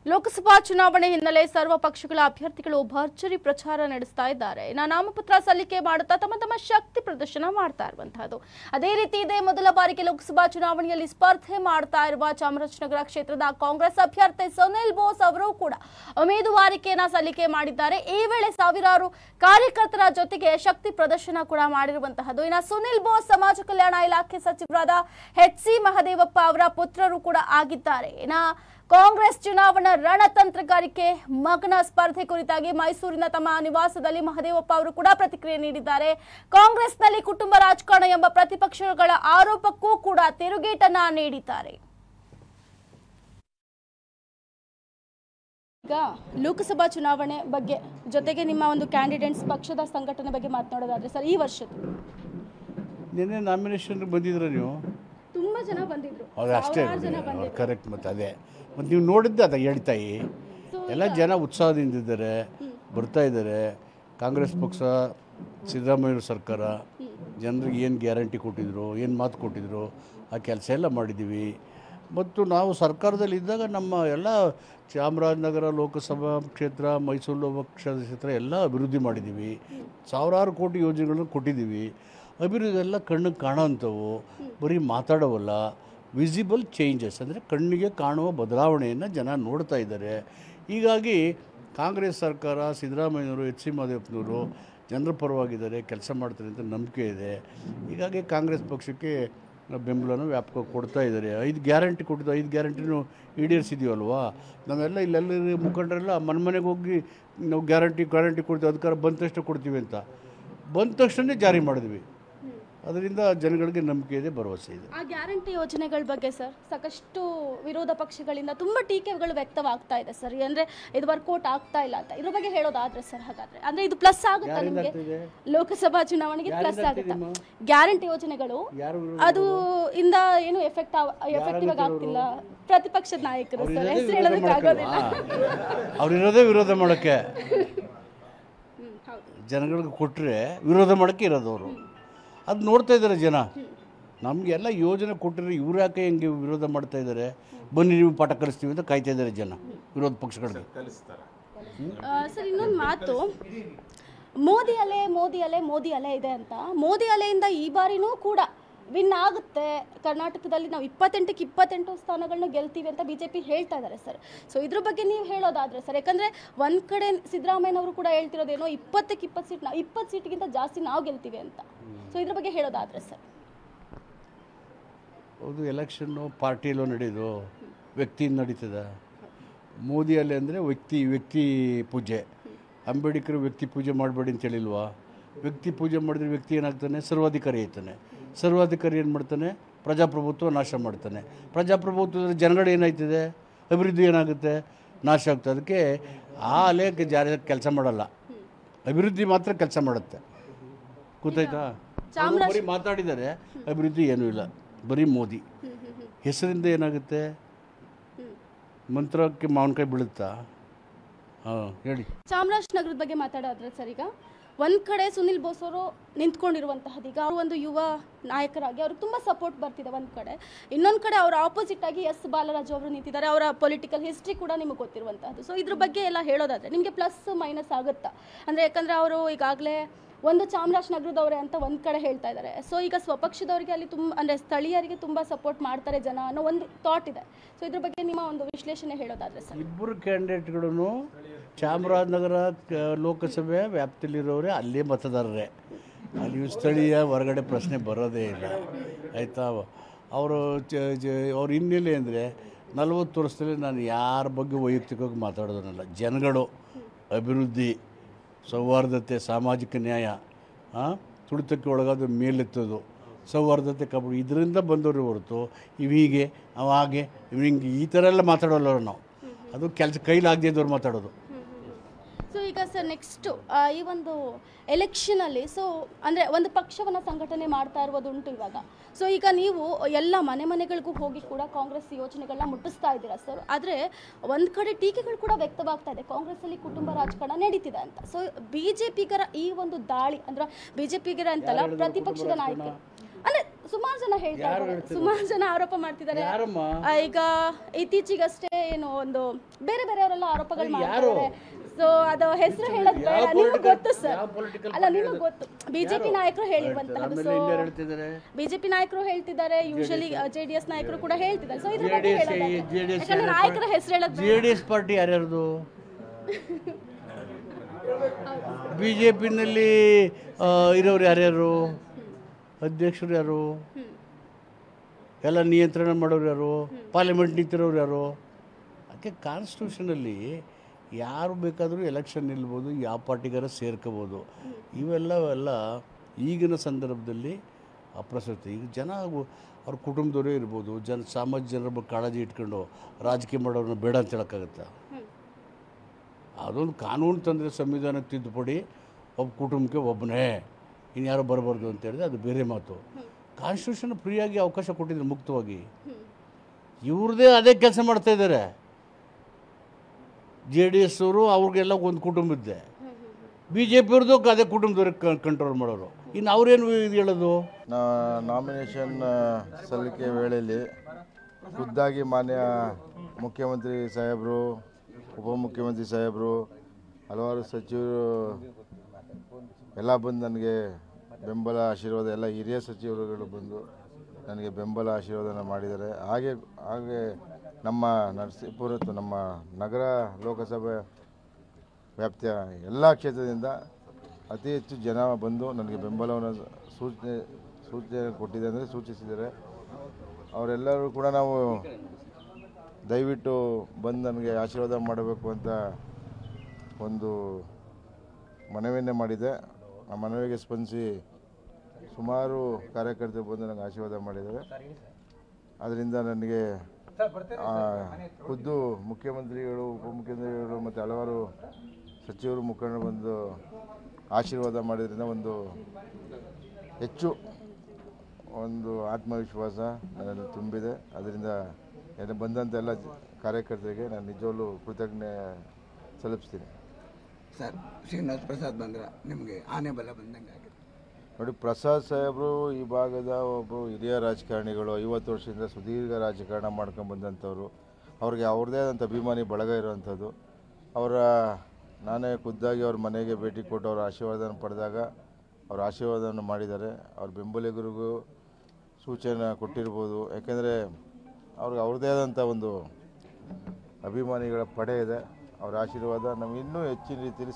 ಲೋಕಸಭಾ ಚುನಾವಣೆ ಹಿನ್ನೆಲೆ ಸರ್ವ ಪಕ್ಷಗಳ ಅಭ್ಯರ್ಥಿಗಳು ಭರ್ಜರಿ ಪ್ರಚಾರ ನಡೆಸ್ತಾ ಇದ್ದಾರೆ ಇನ್ನು ನಾಮಪತ್ರ ಸಲ್ಲಿಕೆ ಮಾಡುತ್ತಾ ತಮ್ಮ ತಮ್ಮ ಶಕ್ತಿ ಪ್ರದರ್ಶನ ಮಾಡ್ತಾ ಇರುವಂತಹದ್ದು ಅದೇ ರೀತಿ ಇದೇ ಮೊದಲ ಬಾರಿಗೆ ಲೋಕಸಭಾ ಚುನಾವಣೆಯಲ್ಲಿ ಸ್ಪರ್ಧೆ ಮಾಡ್ತಾ ಇರುವ ಚಾಮರಾಜನಗರ ಕ್ಷೇತ್ರದ ಕಾಂಗ್ರೆಸ್ ಅಭ್ಯರ್ಥಿ ಸುನಿಲ್ ಬೋಸ್ ಅವರು ಕೂಡ ಉಮೇದುವಾರಿಕೆಯನ್ನ ಸಲ್ಲಿಕೆ ಮಾಡಿದ್ದಾರೆ ಈ ವೇಳೆ ಸಾವಿರಾರು ಕಾರ್ಯಕರ್ತರ ಜೊತೆಗೆ ಶಕ್ತಿ ಪ್ರದರ್ಶನ ಕೂಡ ಮಾಡಿರುವಂತಹದ್ದು ಇನ್ನು ಸುನಿಲ್ ಬೋಸ್ ಸಮಾಜ ಕಲ್ಯಾಣ ಇಲಾಖೆ ಸಚಿವರಾದ ಎಚ್ ಸಿ ಮಹದೇವಪ್ಪ ಅವರ ಪುತ್ರರು ಕೂಡ ಆಗಿದ್ದಾರೆ ಇನ್ನ ಕಾಂಗ್ರೆಸ್ ಚುನಾವಣಾ ರಣತಂತ್ರಗಾರಿಕೆ ಮಗನ ಸ್ಪರ್ಧೆ ಕುರಿತಾಗಿ ಮೈಸೂರಿನ ತಮ್ಮ ನಿವಾಸದಲ್ಲಿ ಮಹದೇವಪ್ಪ ಅವರು ಕೂಡ ಪ್ರತಿಕ್ರಿಯೆ ನೀಡಿದ್ದಾರೆ ಕಾಂಗ್ರೆಸ್ನಲ್ಲಿ ಕುಟುಂಬ ರಾಜಕಾರಣ ಎಂಬ ಪ್ರತಿಪಕ್ಷಗಳ ಆರೋಪಕ್ಕೂ ಕೂಡ ತಿರುಗೇಟನ್ನ ನೀಡಿದ್ದಾರೆ ಈಗ ಲೋಕಸಭಾ ಚುನಾವಣೆ ಬಗ್ಗೆ ಜೊತೆಗೆ ನಿಮ್ಮ ಒಂದು ಕ್ಯಾಂಡಿಡೇಟ್ಸ್ ಪಕ್ಷದ ಸಂಘಟನೆ ಬಗ್ಗೆ ಮಾತನಾಡೋದಾದ್ರೆ ಸರ್ ಈ ವರ್ಷದ ನಿನ್ನೆ ನಾಮಿನೇಷನ್ ಬಂದಿದ್ರ ನೀವು ತುಂಬಾ ಜನ ಬಂದಿದ್ರು ಅದು ಅಷ್ಟೇ ಸಾವಿರಾರು ಜನ ಬಂದಿದ್ರು ಕರೆಕ್ಟ್ ಮತ್ತು ಅದೇ ಮತ್ತು ನೀವು ನೋಡಿದ್ದೆ ಅದ ಹೇಳ್ತಾಯಿ ಎಲ್ಲ ಜನ ಉತ್ಸಾಹದಿಂದ ಇದ್ದಾರೆ ಬರ್ತಾ ಇದ್ದಾರೆ ಕಾಂಗ್ರೆಸ್ ಪಕ್ಷ ಸಿದ್ದರಾಮಯ್ಯ ಸರ್ಕಾರ ಜನರಿಗೆ ಏನು ಗ್ಯಾರಂಟಿ ಕೊಟ್ಟಿದ್ರು ಏನು ಮಾತು ಕೊಟ್ಟಿದ್ರು ಆ ಕೆಲಸ ಎಲ್ಲ ಮಾಡಿದ್ದೀವಿ ಮತ್ತು ನಾವು ಸರ್ಕಾರದಲ್ಲಿ ಇದ್ದಾಗ ನಮ್ಮ ಎಲ್ಲ ಚಾಮರಾಜನಗರ ಲೋಕಸಭಾ ಕ್ಷೇತ್ರ ಮೈಸೂರು ಲೋಕಸಭಾ ಕ್ಷೇತ್ರ ಎಲ್ಲ ಅಭಿವೃದ್ಧಿ ಮಾಡಿದ್ದೀವಿ ಸಾವಿರಾರು ಕೋಟಿ ಯೋಜನೆಗಳನ್ನು ಕೊಟ್ಟಿದ್ದೀವಿ ಅಭಿವೃದ್ಧಿ ಎಲ್ಲ ಕಣ್ಣಿಗೆ ಕಾಣೋವಂಥವು ಬರೀ ಮಾತಾಡೋವಲ್ಲ ವಿಸಿಬಲ್ ಚೇಂಜಸ್ ಅಂದರೆ ಕಣ್ಣಿಗೆ ಕಾಣುವ ಬದಲಾವಣೆಯನ್ನು ಜನ ನೋಡ್ತಾ ಇದ್ದಾರೆ ಹೀಗಾಗಿ ಕಾಂಗ್ರೆಸ್ ಸರ್ಕಾರ ಸಿದ್ದರಾಮಯ್ಯನವರು ಎಚ್ ಸಿ ಮಹದೇವಪ್ಪನವರು ಜನರ ಪರವಾಗಿದ್ದಾರೆ ಕೆಲಸ ಮಾಡ್ತಾರೆ ಅಂತ ನಂಬಿಕೆ ಇದೆ ಹೀಗಾಗಿ ಕಾಂಗ್ರೆಸ್ ಪಕ್ಷಕ್ಕೆ ಬೆಂಬಲನ ವ್ಯಾಪಕ ಕೊಡ್ತಾ ಇದ್ದಾರೆ ಐದು ಗ್ಯಾರಂಟಿ ಕೊಟ್ಟಿದ್ದು ಐದು ಗ್ಯಾರಂಟಿನೂ ಈಡೇರಿಸಿದೀವಲ್ವಾ ನಾವೆಲ್ಲ ಇಲ್ಲೆಲ್ಲ ಮುಖಂಡರೆಲ್ಲ ಮನೆ ಮನೆಗೆ ಹೋಗಿ ನಾವು ಗ್ಯಾರಂಟಿ ಗ್ಯಾರಂಟಿ ಕೊಡ್ತೀವಿ ಅಧಿಕಾರ ಬಂದ ತಕ್ಷಣ ಕೊಡ್ತೀವಿ ಅಂತ ಬಂದ ತಕ್ಷಣ ಜಾರಿ ಮಾಡಿದ್ವಿ ಅದರಿಂದ ಜನಗಳಿಗೆ ನಂಬಿಕೆ ಇದೆ ಭರವಸೆ ಇದೆ ಆ ಗ್ಯಾರಂಟಿ ಯೋಜನೆಗಳ ಬಗ್ಗೆ ಸರ್ ಸಾಕಷ್ಟು ವಿರೋಧ ಪಕ್ಷಗಳಿಂದ ತುಂಬಾ ಟೀಕೆಗಳು ವ್ಯಕ್ತವಾಗ್ತಾ ಇದೆ ಸರ್ ಅಂದ್ರೆ ಇದು ವರ್ಕೌಟ್ ಆಗ್ತಾ ಇಲ್ಲ ಅಂತ ಇದ್ರ ಬಗ್ಗೆ ಹೇಳೋದಾದ್ರೆ ಸರ್ ಹಾಗಾದ್ರೆ ಅಂದ್ರೆ ಇದು ಪ್ಲಸ್ ಆಗುತ್ತಾ ಯಾರಿಂದ ನಿಮಗೆ ಆಗ್ತಿದೆ? ಲೋಕಸಭಾ ಚುನಾವಣೆಗೆ ಪ್ಲಸ್ ಯಾರಿಂದ ಆಗುತ್ತಾ ಗ್ಯಾರಂಟಿ ಯೋಜನೆಗಳು ಯಾರು ಅದು ಇಂದ ಏನು ಎಫೆಕ್ಟ್ ಎಫೆಕ್ಟಿವ್ ಆಗಿ ಆಗ್ತಿಲ್ಲ ಪ್ರತಿಪಕ್ಷದ ನಾಯಕರು ಸರ್ ಹೆಸರು ಹೇಳೋದಕ್ಕೆ ಆಗೋದಿಲ್ಲ ಅವ್ರಿರೋದೇ ವಿರೋಧ ಮಾಡೋಕ್ಕೆ ಹ್ಮ್, ಹೌದು ಜನಗಳಿಗೆ ಕೊಟ್ಟರೆ ವಿರೋಧ ಮಾಡೋಕ್ಕೆ ಇರೋದು ಅವರು ಅದು ನೋಡ್ತಾ ಇದ್ದಾರೆ ಜನ ನಮಗೆಲ್ಲ ಯೋಜನೆ ಕೊಟ್ಟರೆ ಇವ್ರು ಯಾಕೆ ಹೆಂಗೆ ವಿರೋಧ ಮಾಡ್ತಾ ಇದ್ದಾರೆ ಬನ್ನಿ ನೀವು ಪಾಠ ಕಲಿಸ್ತೀವಿ ಅಂತ ಕಾಯ್ತಾ ಇದ್ದಾರೆ ಜನ ವಿರೋಧ ಪಕ್ಷಗಳಿಗೆ ಆ, ಸರ್ ಇನ್ನೊಂದು ಮಾತು ಮೋದಿ ಅಲೆ ಮೋದಿ ಅಲೆ ಮೋದಿ ಅಲೆ ಇದೆ ಅಂತ ಮೋದಿ ಅಲೆಯಿಂದ ಈ ಬಾರಿನೂ ಕೂಡ ವಿನ್ ಆಗುತ್ತೆ ಕರ್ನಾಟಕದಲ್ಲಿ ನಾವು ಇಪ್ಪತ್ತೆಂಟಕ್ಕೆ ಇಪ್ಪತ್ತೆಂಟು ಸ್ಥಾನಗಳನ್ನ ಗೆಲ್ತೀವಿ ಅಂತ ಬಿಜೆಪಿ ಹೇಳ್ತಾ ಇದ್ದಾರೆ ಸರ್ ಸೊ ಇದ್ರ ಬಗ್ಗೆ ನೀವು ಹೇಳೋದಾದ್ರೆ ಸರ್ ಯಾಕಂದ್ರೆ ಒಂದ್ ಕಡೆ ಸಿದ್ದರಾಮಯ್ಯನವರು ಕೂಡ ಹೇಳ್ತಿರೋದೇನೋ ಇಪ್ಪತ್ತಕ್ಕೆ ಇಪ್ಪತ್ತು ಸೀಟ್ ನಾವು ಇಪ್ಪತ್ತು ಸೀಟ್ಗಿಂತ ಜಾಸ್ತಿ ನಾವು ಗೆಲ್ತೀವಿ ಅಂತ ಸೊ ಇದ್ರ ಬಗ್ಗೆ ಹೇಳೋದಾದ್ರೆ ಸರ್ ಹೌದು ಎಲೆಕ್ಷನ್ನು ಪಾರ್ಟಿಯಲ್ಲೂ ನಡೆಯೋದು ವ್ಯಕ್ತಿಯಿಂದ ನಡೀತದ ಮೋದಿಯಲ್ಲಿ ಅಂದರೆ ವ್ಯಕ್ತಿ ವ್ಯಕ್ತಿ ಪೂಜೆ ಅಂಬೇಡ್ಕರ್ ವ್ಯಕ್ತಿ ಪೂಜೆ ಮಾಡಬೇಡಿ ಅಂತ ಹೇಳಿಲ್ವಾ ವ್ಯಕ್ತಿ ಪೂಜೆ ಮಾಡಿದ್ರೆ ವ್ಯಕ್ತಿ ಏನಾಗ್ತಾನೆ ಸರ್ವಾಧಿಕಾರಿ ಆಯ್ತಾನೆ ಸರ್ವಾಧಿಕಾರಿ ಏನು ಮಾಡ್ತಾನೆ ಪ್ರಜಾಪ್ರಭುತ್ವ ನಾಶ ಮಾಡ್ತಾನೆ ಪ್ರಜಾಪ್ರಭುತ್ವದ ಜನಗಳು ಏನಾಯ್ತದೆ ಅಭಿವೃದ್ಧಿ ಏನಾಗುತ್ತೆ ನಾಶ ಆಗ್ತದೆ ಅದಕ್ಕೆ ಆ ಅಲೆಗೆ ಜಾರಿ ಕೆಲಸ ಮಾಡಲ್ಲ ಅಭಿವೃದ್ಧಿ ಮಾತ್ರ ಕೆಲಸ ಮಾಡುತ್ತೆ ಗೊತ್ತಾಯ್ತಾ ಅವ್ರು ಬರೀ ಮಾತಾಡಿದ್ದಾರೆ ಅಭಿವೃದ್ಧಿ ಏನೂ ಇಲ್ಲ ಬರೀ ಮೋದಿ ಹೆಸರಿಂದ ಏನಾಗುತ್ತೆ ಮಂತ್ರಕ್ಕೆ ಮಾವಿನಕಾಯಿ ಬೀಳುತ್ತಾ ಹಾಂ ಹೇಳಿ ಚಾಮರಾಜನಗರದ ಬಗ್ಗೆ ಮಾತಾಡೋದ್ರೆ ಸರ್ ಈಗ ಒಂದ್ ಕಡೆ ಸುನಿಲ್ ಬೋಸ್ ಅವರು ನಿಂತ್ಕೊಂಡಿರುವಂತಹದ್ದು ಈಗ ಅವರು ಒಂದು ಯುವ ನಾಯಕರಾಗಿ ಅವ್ರಿಗೆ ತುಂಬಾ ಸಪೋರ್ಟ್ ಬರ್ತಿದೆ ಒಂದ್ ಕಡೆ ಇನ್ನೊಂದ್ ಕಡೆ ಅವ್ರ ಆಪೋಸಿಟ್ ಆಗಿ ಎಸ್ ಬಾಲರಾಜು ಅವರು ನಿಂತಿದ್ದಾರೆ ಅವರ ಪೊಲಿಟಿಕಲ್ ಹಿಸ್ಟ್ರಿ ಕೂಡ ನಿಮಗೆ ಗೊತ್ತಿರುವಂತಹದ್ದು ಸೊ ಇದ್ರ ಬಗ್ಗೆ ಎಲ್ಲ ಹೇಳೋದಾದ್ರೆ ನಿಮಗೆ ಪ್ಲಸ್ ಮೈನಸ್ ಆಗುತ್ತಾ ಅಂದ್ರೆ ಯಾಕಂದ್ರೆ ಅವರು ಈಗಾಗಲೇ ಒಂದು ಚಾಮರಾಜನಗರದವರೇ ಅಂತ ಒಂದ್ ಕಡೆ ಹೇಳ್ತಾ ಇದ್ದಾರೆ ಸೊ ಈಗ ಸ್ವಪಕ್ಷದವರಿಗೆ ಅಲ್ಲಿ ತುಂಬ ಅಂದ್ರೆ ಸ್ಥಳೀಯರಿಗೆ ತುಂಬಾ ಸಪೋರ್ಟ್ ಮಾಡ್ತಾರೆ ಜನ ಅನ್ನೋ ಒಂದು ಥಾಟ್ ಇದೆ ಸೊ ಇದ್ರ ಬಗ್ಗೆ ನಿಮ್ಮ ಒಂದು ವಿಶ್ಲೇಷಣೆ ಹೇಳೋದಾದ್ರೆ ಸರ್ ಇಬ್ಬರು ಕ್ಯಾಂಡಿಡೇಟ್ಗಳನ್ನು ಚಾಮರಾಜನಗರ ಕ- ಲೋಕಸಭೆ ವ್ಯಾಪ್ತಿಯಲ್ಲಿರೋರೇ ಅಲ್ಲೇ ಮತದಾರರೇ ಅಲ್ಲಿ ಸ್ಥಳೀಯ ಹೊರಗಡೆ ಪ್ರಶ್ನೆ ಬರೋದೇ ಇಲ್ಲ ಆಯಿತಾ ಅವರು ಚ ಜ ಅವ್ರ ಹಿನ್ನೆಲೆ ಅಂದರೆ ನಲವತ್ತು ವರ್ಷದಲ್ಲಿ ನಾನು ಯಾರ ಬಗ್ಗೆ ವೈಯಕ್ತಿಕವಾಗಿ ಮಾತಾಡೋದನ್ನಲ್ಲ ಜನಗಳು ಅಭಿವೃದ್ಧಿ ಸೌಹಾರ್ದತೆ ಸಾಮಾಜಿಕ ನ್ಯಾಯ ಆ, ತುಳಿತಕ್ಕೆ ಒಳಗಾದ ಮೇಲೆತ್ತೋದು ಸೌಹಾರ್ದತೆ ಕಬಡ್ಡಿ ಇದರಿಂದ ಬಂದವರು ಹೊರತು ಇವು ಹೀಗೆ ಅವ ಹಾಗೆ ಇವ್ ಹಿಂಗೆ ಈ ಥರ ಎಲ್ಲ ಮಾತಾಡೋಲ್ಲ ನಾವು ಅದು ಕೆಲಸ ಕೈಲಾಗದೇ ಇದ್ದವ್ರು ಮಾತಾಡೋದು ಸೊ ಈಗ ಸರ್ ನೆಕ್ಸ್ಟ್ ಈ ಒಂದು ಎಲೆಕ್ಷನ್ ಅಲ್ಲಿ ಸೊ ಅಂದ್ರೆ ಒಂದು ಪಕ್ಷವನ್ನ ಸಂಘಟನೆ ಮಾಡ್ತಾ ಇರೋದುಂಟು ಇವಾಗ ಸೊ ಈಗ ನೀವು ಎಲ್ಲ ಮನೆ ಮನೆಗಳಿಗೂ ಹೋಗಿ ಕೂಡ ಕಾಂಗ್ರೆಸ್ ಯೋಜನೆಗಳನ್ನ ಮುಟ್ಟಿಸ್ತಾ ಇದ್ದೀರಾ ಸರ್ ಆದ್ರೆ ಒಂದ್ ಕಡೆ ಟೀಕೆಗಳು ಕೂಡ ವ್ಯಕ್ತವಾಗ್ತಾ ಇದೆ ಕಾಂಗ್ರೆಸ್ ಅಲ್ಲಿ ಕುಟುಂಬ ರಾಜಕಾರಣ ನಡೀತಿದೆ ಅಂತ ಸೊ ಬಿಜೆಪಿಗರ ಈ ಒಂದು ದಾಳಿ ಅಂದ್ರೆ ಬಿಜೆಪಿಗರ ಅಂತಲ್ಲ ಪ್ರತಿಪಕ್ಷದ ನಾಯಕರು ಅಂದ್ರೆ ಸುಮಾರು ಜನ ಹೇಳ್ತಾ ಇದ್ದಾರೆ ಸುಮಾರು ಜನ ಆರೋಪ ಮಾಡ್ತಿದ್ದಾರೆ ಯಾರಮ್ಮ ಆ, ಈಗ ಇತ್ತೀಚೆಗಷ್ಟೇ ಏನು ಒಂದು ಬೇರೆ ಬೇರೆಯವರೆಲ್ಲ ಆರೋಪಗಳು ಯಾರು? ಮಾಡ್ತಾರೆ ಸೊ ಅದು ಹೆಸರು ಹೇಳೋದು ಬೇಡ ಯಾವ ನಿಮಗೆ political- ಗೊತ್ತು ಸರ್ ಯಾವ political ಅಲ್ಲ ನಿಮಗೆ ಗೊತ್ತು ಬಿಜೆಪಿ ನಾಯಕರು ಹೇಳಿರುವಂತಹದ್ದು ಆಮೇಲೆ ಸೊ ಇನ್ಯಾರು ಹೇಳ್ತಿದ್ದಾರೆ ಬಿಜೆಪಿ ನಾಯಕರು ಹೇಳ್ತಿದ್ದಾರೆ ಯೂಶಲಿ ಜೆಡಿಎಸ್ ನಾಯಕರು ಕೂಡ ಹೇಳ್ತಿದ್ದಾರೆ ಸೊ ಇದ್ರ ಜೆ ಡಿ ಬಗ್ಗೆ ಎಸ್ ಹೇಳೋದಾದ್ರೆ. ಜೆ ಡಿ ಎಸ್ ಯಾಕಂದ್ರೆ ನಾಯಕರ ಹೆಸರು ಹೇಳೋದು ಜೆ ಡಿ ಎಸ್ ಪಾರ್ಟಿ ಯಾರ್ಯಾರ್ದು ಬಿ ಜೆ ಪಿನಲ್ಲಿ ಇರೋರು ಯಾರ್ಯಾರು ಅಧ್ಯಕ್ಷರು ಯಾರು ಎಲ್ಲ ನಿಯಂತ್ರಣ ಮಾಡೋರು ಯಾರು ಪಾರ್ಲಿಮೆಂಟ್ ನಿಂತಿರೋರು ಯಾರು ಅದಕ್ಕೆ ಕಾನ್ಸ್ಟಿಟ್ಯೂಷನಲ್ಲಿ ಯಾರು ಬೇಕಾದರೂ ಎಲೆಕ್ಷನ್ ನಿಲ್ಬೋದು ಯಾವ ಪಾರ್ಟಿಗಾರ ಸೇರ್ಕೋಬೋದು ಇವೆಲ್ಲವೆಲ್ಲ ಈಗಿನ ಸಂದರ್ಭದಲ್ಲಿ ಅಪ್ರಸಕ್ತ ಈಗ ಜನ ಅವು- ಅವ್ರ ಕುಟುಂಬದವರೇ ಇರ್ಬೋದು ಜನ ಸಾಮಾನ್ಯ ಜನರ ಬಗ್ಗೆ ಕಾಳಜಿ ಇಟ್ಕೊಂಡು ರಾಜಕೀಯ ಮಾಡೋರನ್ನ ಬೇಡ ಅಂತ ಹೇಳೋಕ್ಕಾಗತ್ತಾ ಅದೊಂದು ಕಾನೂನು ತಂದರೆ ಸಂವಿಧಾನಕ್ಕೆ ತಿದ್ದುಪಡಿ ಒಬ್ಬ ಕುಟುಂಬಕ್ಕೆ ಒಬ್ಬನೇ ಇನ್ಯಾರು ಬರಬಾರ್ದು ಅಂತ ಹೇಳಿದ್ರೆ ಅದು ಬೇರೆ ಮಾತು ಕಾನ್ಸ್ಟಿಟ್ಯೂಷನ್ ಫ್ರೀಯಾಗಿ ಅವಕಾಶ ಕೊಟ್ಟಿದ್ರು ಮುಕ್ತವಾಗಿ ಇವ್ರದ್ದೇ ಅದೇ ಕೆಲಸ ಮಾಡ್ತಾ ಇದ್ದಾರೆ ಜೆ ಡಿ ಎಸ್ ಅವರು ಅವ್ರಿಗೆಲ್ಲ ಒಂದು ಕುಟುಂಬ ಇದ್ದೆ ಬಿ ಜೆ ಪಿಯವ್ರದ್ದು ಅದೇ ಕುಟುಂಬದವ್ರಿಗೆ ಕಂಟ್ರೋಲ್ ಮಾಡೋರು ಇನ್ನು ಅವ್ರೇನು ಇದು ಹೇಳೋದು ನಾ ನಾಮಿನೇಷನ್ ಸಲ್ಲಿಕೆ ವೇಳೆಯಲ್ಲಿ ಖುದ್ದಾಗಿ ಮಾನ್ಯ ಮುಖ್ಯಮಂತ್ರಿ ಸಾಹೇಬರು ಉಪಮುಖ್ಯಮಂತ್ರಿ ಸಾಹೇಬರು ಹಲವಾರು ಸಚಿವರು ಎಲ್ಲ ಬಂದು ನನಗೆ ಬೆಂಬಲ ಆಶೀರ್ವಾದ ಎಲ್ಲ ಹಿರಿಯ ಸಚಿವರುಗಳು ಬಂದು ನನಗೆ ಬೆಂಬಲ ಆಶೀರ್ವಾದನ ಮಾಡಿದ್ದಾರೆ ಹಾಗೆ ಹಾಗೆ ನಮ್ಮ ನರಸೀಪುರ ಮತ್ತು ನಮ್ಮ ನಗರ ಲೋಕಸಭೆ ವ್ಯಾಪ್ತಿಯ ಎಲ್ಲ ಕ್ಷೇತ್ರದಿಂದ ಅತಿ ಹೆಚ್ಚು ಜನ ಬಂದು ನನಗೆ ಬೆಂಬಲವನ್ನು ಸೂಚನೆ ಸೂಚನೆ ಕೊಟ್ಟಿದೆ ಅಂದರೆ ಸೂಚಿಸಿದ್ದಾರೆ ಅವರೆಲ್ಲರೂ ಕೂಡ ನಾವು ದಯವಿಟ್ಟು ಬಂದು ನನಗೆ ಆಶೀರ್ವಾದ ಮಾಡಬೇಕು ಅಂತ ಒಂದು ಮನವಿಯನ್ನೇ ಮಾಡಿದೆ ಆ ಮನವಿಗೆ ಸ್ಪಂದಿಸಿ ಸುಮಾರು ಕಾರ್ಯಕರ್ತರು ಬಂದು ನನಗೆ ಆಶೀರ್ವಾದ ಮಾಡಿದ್ದಾರೆ ಅದರಿಂದ ನನಗೆ ಆ, ಖುದ್ದು ಮುಖ್ಯಮಂತ್ರಿಗಳು ಉಪಮುಖ್ಯಮಂತ್ರಿಗಳು ಮತ್ತು ಹಲವಾರು ಸಚಿವರು ಮುಖಂಡರು ಬಂದು ಆಶೀರ್ವಾದ ಮಾಡಿದ್ರಿಂದ ಒಂದು ಹೆಚ್ಚು ಒಂದು ಆತ್ಮವಿಶ್ವಾಸ ನನ್ನಲ್ಲಿ ತುಂಬಿದೆ ಅದರಿಂದ ಏನು ಬಂದಂಥ ಎಲ್ಲ ಕಾರ್ಯಕರ್ತರಿಗೆ ನಾನು ನಿಜವಾಗ್ಲೂ ಕೃತಜ್ಞೆ ಸಲ್ಲಿಸ್ತೀನಿ ಸರ್ ಶ್ರೀನಿವಾಸ್ ಪ್ರಸಾದ್ ಬಂದ್ರ ನಿಮಗೆ ಆನೆ ಬಲ ಬಂದಂಗೆ ಆಗಿದೆ ನೋಡಿ ಪ್ರಸಾದ್ ಸಾಹೇಬರು ಈ ಭಾಗದ ಒಬ್ಬರು ಹಿರಿಯ ರಾಜಕಾರಣಿಗಳು ಐವತ್ತು ವರ್ಷದಿಂದ ಸುದೀರ್ಘ ರಾಜಕಾರಣ ಮಾಡ್ಕೊಂಡು ಬಂದಂಥವ್ರು ಅವ್ರಿಗೆ ಅವ್ರದ್ದೇ ಆದಂಥ ಅಭಿಮಾನಿ ಬಳಗ ಇರುವಂಥದ್ದು ಅವರ ನಾನೇ ಖುದ್ದಾಗಿ ಅವ್ರ ಮನೆಗೆ ಭೇಟಿ ಕೊಟ್ಟು ಅವ್ರ ಆಶೀರ್ವಾದನ ಪಡೆದಾಗ ಅವ್ರ ಆಶೀರ್ವಾದವನ್ನು ಮಾಡಿದ್ದಾರೆ ಅವ್ರ ಬೆಂಬಲಿಗರಿಗೂ ಸೂಚನೆ ಕೊಟ್ಟಿರ್ಬೋದು ಯಾಕೆಂದರೆ ಅವ್ರಿಗೆ ಅವ್ರದ್ದೇ ಆದಂಥ ಒಂದು ಅಭಿಮಾನಿಗಳ ಪಡೆ ಇದೆ ಅವರ ಆಶೀರ್ವಾದ ನಮ್ಗೆ ಇನ್ನೂ ಹೆಚ್ಚಿನ ರೀತಿಯಲ್ಲಿ